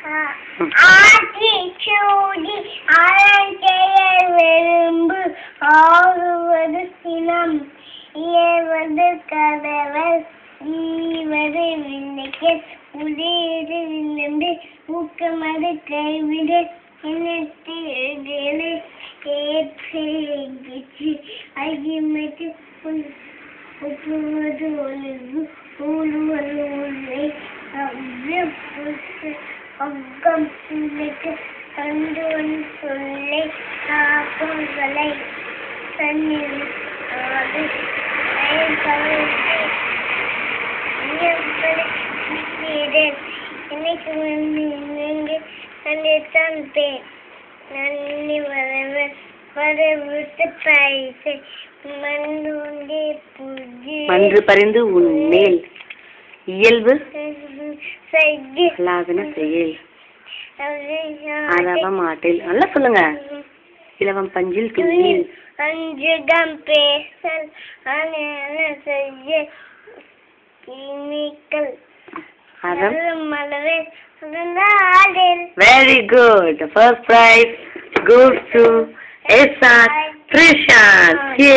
ஆட்சி சூடி அறஞ்செய விரும்பு ஆகுவது சினம் ஏவது கதவர் ஈவது வில்லைக்கு உதேது விழுந்து ஊக்கமது கைவிடு எண்ணத்து எழுதலு ஏற்று அகிமத்து ஒப்புவது ஒழுங்கு ஊழுவது உண்மை அக்கம் பிள்ளைக்கு கண்டு ஒன் சொல்லை காப்பங்களை தண்ணீர் அது இன்னைக்கு வந்து கண்டித்தான் பேர் நன்றி வரவர் வரவிட்டு பரிசு மண்ணுண்டி புதி மன்று பறிந்து உன்மேல் இயல்பு செய்தி அல்லாதன செயல் அரவம் ஆட்டில் நல்லா சொல்லுங்க இலவம் பஞ்சில் துணி அஞ்சுகம் பேசல் அன செய்ய கிமிக்கல் அறம் மலரே ஆடில் Very good. The first prize goes to Esat Trishan.